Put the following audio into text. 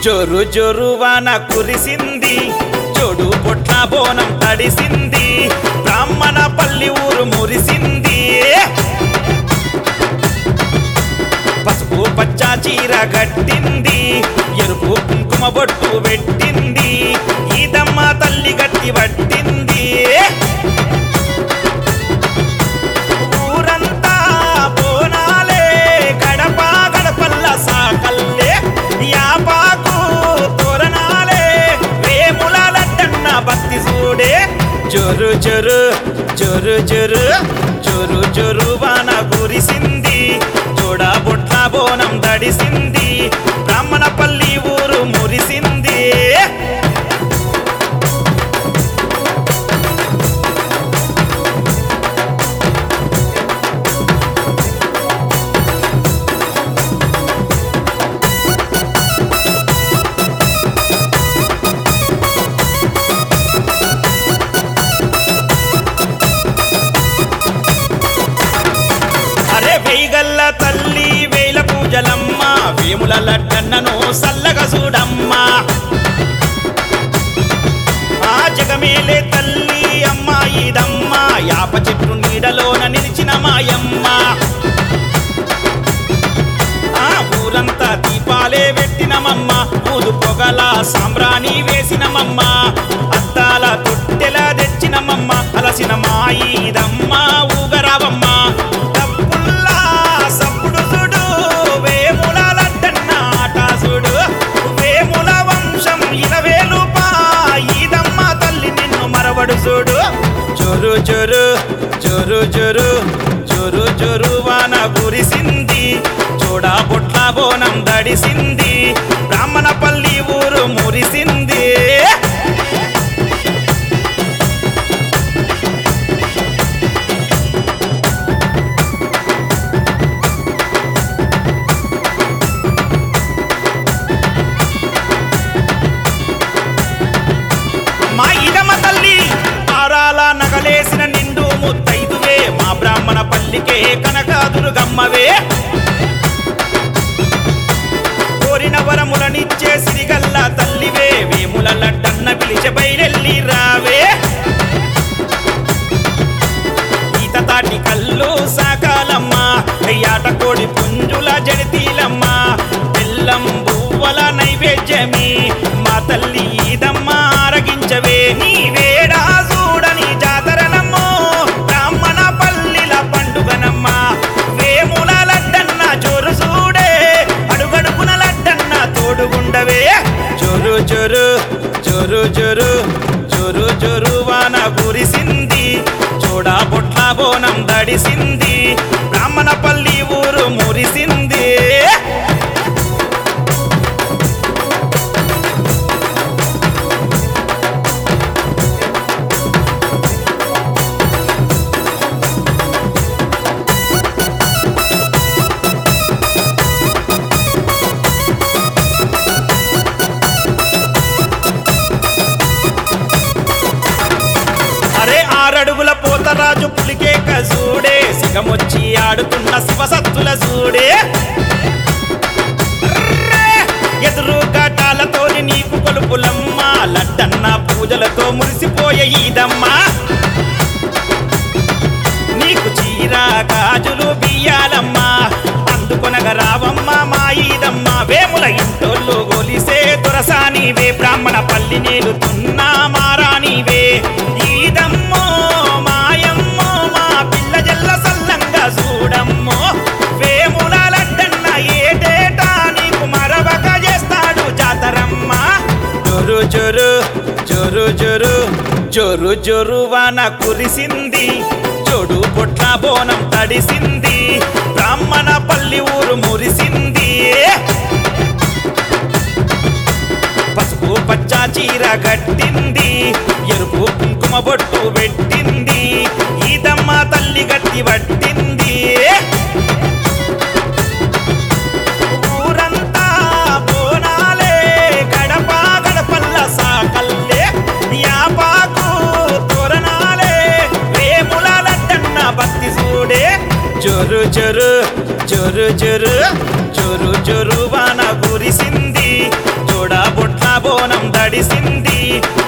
జోరు జోరువాన కురిసింది జోడు పొట్ల బోనం తడిసింది బ్రాహ్మణ పల్లి ఊరు మురిసింది పసుపు పచ్చ చీర కట్టింది ఎరుపు కుంకుమ బొట్టు పెట్టింది ఈదమ్మ తల్లి గట్టి పట్టింది ఊరంతా బోనాలే గడప గడపల్ల సాకల్లే యాపాకు తోరణాలే వేముల లడ్డన్న భక్తి చూడే జోరు జోరు జోరు జోరు జోరు జోరు వాన కురిసింది జోడ బొట్ల బోనం దడిసింది బ్రాహ్మణపల్లి ఊరు మురిసింది అరే వేయగల్ల తల్లి వేల పూజలమ్మ వేముల లడ్డన్నను సల్లగా చూడమ్మా ఆ జగమేలే తల్లి అమ్మ ఇదమ్మ యాప చెట్టు నీడలోన నిలిచిన మాయమ్మ ఆ ఊరంతా దీపాలే పెట్టినమమ్మ ఊదు పొగల సాంబ్రాణి వేసినమమ్మ అద్దాల తొట్టెల తెచ్చినమమ్మ అలసిన మాయిదమ్మ ఊగరావమ్మ డప్పుల్లా సప్పుడు సుడు వేముల లడ్డన్న ఆట సుడు వేముల వంశం ఇలవేలు ఈదమ్మ తల్లి నిన్ను మరవడు చూడు జోరు జోరు జోరు జోరు జోరు జోరు వాన కురిసింది చూడ బొట్ల బోనం దడిసింది బ్రాహ్మణపల్లి ఊరు మురిసింది మా ఇదమ్మ తల్లి ఆరాల నగలేసిన నిండు ముత్తైదువే మా బ్రాహ్మణ పల్లికే కనకాదురుగమ్మవే కోరిన వరములనిచ్చే సిరిగల్ల తల్లివే వేముల లడ్డన్న పిలిచే బయలెల్లి రావే ఈత తాటి కళ్ళు సాకాలమ్మ అయ్యాట కోడి పుంజుల జడితీలమ్మ బెల్లం బువ్వల నైవేద్యమి మా తల్లి ఈదమ్మ ఆరగించవే నీ వేడా చూడని జాతరనమ్మో బ్రాహ్మణ పల్లిల పండుగనమ్మ వేముల లడ్డన్న జోరు చూడే అడుగడుగున లడ్డన్న తోడుగుండవే జోరు జోరు జోరు జోరు జోరు జోరు వాన కురిసింది చూడ బొట్ల బోనం దడిసింది బ్రాహ్మణపల్లి ఊరు మురిసింది అరే ఆరడుగుల పోతరాజు పులికేక చూడే సిగమొచ్చి ఆడుతున్న శివసత్తుల చూడే అర్రే! ఎదురు ఘటాలతోని నీకు కొలుపులమ్మ లడ్డన్న పూజలతో మురిసిపోయే ఈదమ్మ నీకు చీర గాజులు బియ్యాలమ్మ అందుకొనగ రావమ్మ మా ఈదమ్మ వేముల ఇంటోళ్ళు గొలిసే దొరసానివే బ్రాహ్మణ పల్లి నేలుతున్నా మారానివే ఈదమ్మో మాయమ్మో మా పిల్ల జల్ల సల్లంగా చూడమ్మో వేముల లడ్డన్న ఏటేటా నీకు మరవక చేస్తాడు జాతరమ్మ జోరు జోరు జోరు జోరు జోరు జోరు వాన కురిసింది జోడు పొట్ల బోనం తడిసింది బ్రాహ్మణ పల్లి ఊరు మురిసింది పసుపు పచ్చ చీర కట్టింది ఎరుపు కుంకుమ బొట్టు పెట్టింది ఈదమ్మ తల్లి గట్టి పట్టింది ఊరంతా బోనాలే గడప గడపల్ల సాకల్లే యాపాకు తోరణాలే వేముల లడ్డన్న భక్తి చూడే జోరు జోరు జోరు జోరు జోరు జోరు వాన కురిసింది జోడ దేవుడా బొట్ల బోనం దడిసింది